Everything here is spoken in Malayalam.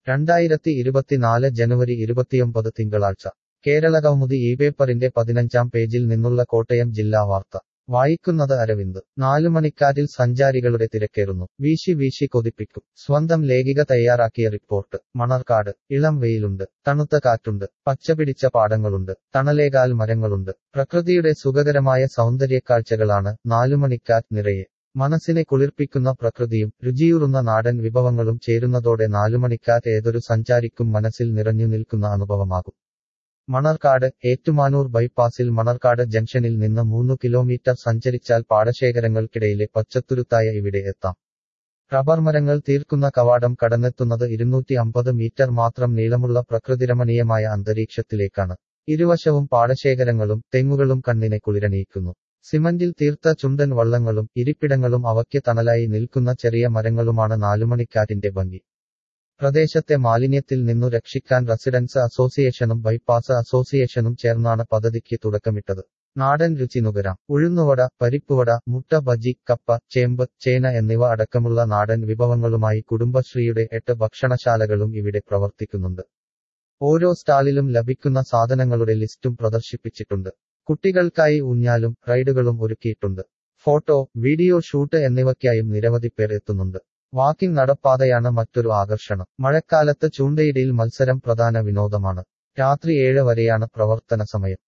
രണ്ടായിരത്തി ഇരുപത്തിനാല് ജനുവരി ഇരുപത്തിയൊമ്പത് തിങ്കളാഴ്ച കേരളകൗമുദി ഈ പേപ്പറിന്റെ പതിനഞ്ചാം പേജിൽ നിന്നുള്ള കോട്ടയം ജില്ലാ വാർത്ത വായിക്കുന്നത് അരവിന്ദ് നാലുമണിക്കാറ്റിൽ സഞ്ചാരികളുടെ തിരക്കേറുന്നു വീശി വീശി കൊതിപ്പിക്കും സ്വന്തം ലേഖിക തയ്യാറാക്കിയ റിപ്പോർട്ട് മണർക്കാട് ഇളം വെയിലുണ്ട് തണുത്ത കാറ്റുണ്ട് പച്ചപിടിച്ച പാടങ്ങളുണ്ട് തണലേകാൽ മരങ്ങളുണ്ട് പ്രകൃതിയുടെ സുഖകരമായ സൗന്ദര്യക്കാഴ്ചകളാണ് നാലുമണിക്കാറ്റ് നിറയെ മനസ്സിനെ കുളിർപ്പിക്കുന്ന പ്രകൃതിയും രുചിയൂറുന്ന നാടൻ വിഭവങ്ങളും ചേരുന്നതോടെ നാലുമണിക്കാറ്റ് ഏതൊരു സഞ്ചാരിക്കും മനസ്സിൽ നിറഞ്ഞു നിൽക്കുന്ന അനുഭവമാകും മണർക്കാട് ഏറ്റുമാനൂർ ബൈപ്പാസിൽ മണർക്കാട് ജംഗ്ഷനിൽ നിന്ന് മൂന്നു കിലോമീറ്റർ സഞ്ചരിച്ചാൽ പാടശേഖരങ്ങൾക്കിടയിലെ പച്ചത്തുരുത്തായ ഇവിടെ എത്താം റബ്ബർ മരങ്ങൾ തീർക്കുന്ന കവാടം കടന്നെത്തുന്നത് ഇരുന്നൂറ്റി അമ്പത് മീറ്റർ മാത്രം നീളമുള്ള പ്രകൃതിരമണീയമായ അന്തരീക്ഷത്തിലേക്കാണ് ഇരുവശവും പാടശേഖരങ്ങളും തെങ്ങുകളും കണ്ണിനെ കുളിരണിയിക്കുന്നു സിമന്റിൽ തീർത്ത ചുണ്ടൻ വള്ളങ്ങളും ഇരിപ്പിടങ്ങളും അവയ്ക്ക് തണലായി നിൽക്കുന്ന ചെറിയ മരങ്ങളുമാണ് നാലുമണിക്കാറ്റിന്റെ ഭംഗി പ്രദേശത്തെ മാലിന്യത്തിൽ നിന്നു രക്ഷിക്കാൻ റെസിഡൻസ് അസോസിയേഷനും ബൈപ്പാസ് അസോസിയേഷനും ചേർന്നാണ് പദ്ധതിക്ക് തുടക്കമിട്ടത് നാടൻ രുചി നുകരാം ഉഴുന്നുവട പരിപ്പുവട മുട്ട ബജി കപ്പ ചേമ്പ് ചേന എന്നിവ അടക്കമുള്ള നാടൻ വിഭവങ്ങളുമായി കുടുംബശ്രീയുടെ എട്ട് ഭക്ഷണശാലകളും ഇവിടെ പ്രവർത്തിക്കുന്നുണ്ട് ഓരോ സ്റ്റാളിലും ലഭിക്കുന്ന സാധനങ്ങളുടെ ലിസ്റ്റും പ്രദർശിപ്പിച്ചിട്ടുണ്ട് കുട്ടികൾക്കായി ഊഞ്ഞാലും റൈഡുകളും ഒരുക്കിയിട്ടുണ്ട് ഫോട്ടോ വീഡിയോ ഷൂട്ട് എന്നിവയ്ക്കായും നിരവധി പേർ എത്തുന്നുണ്ട് വാക്കിംഗ് നടപ്പാതയാണ് മറ്റൊരു ആകർഷണം മഴക്കാലത്ത് ചൂണ്ടയിടയിൽ മത്സരം പ്രധാന വിനോദമാണ് രാത്രി ഏഴ് വരെയാണ് പ്രവർത്തന സമയം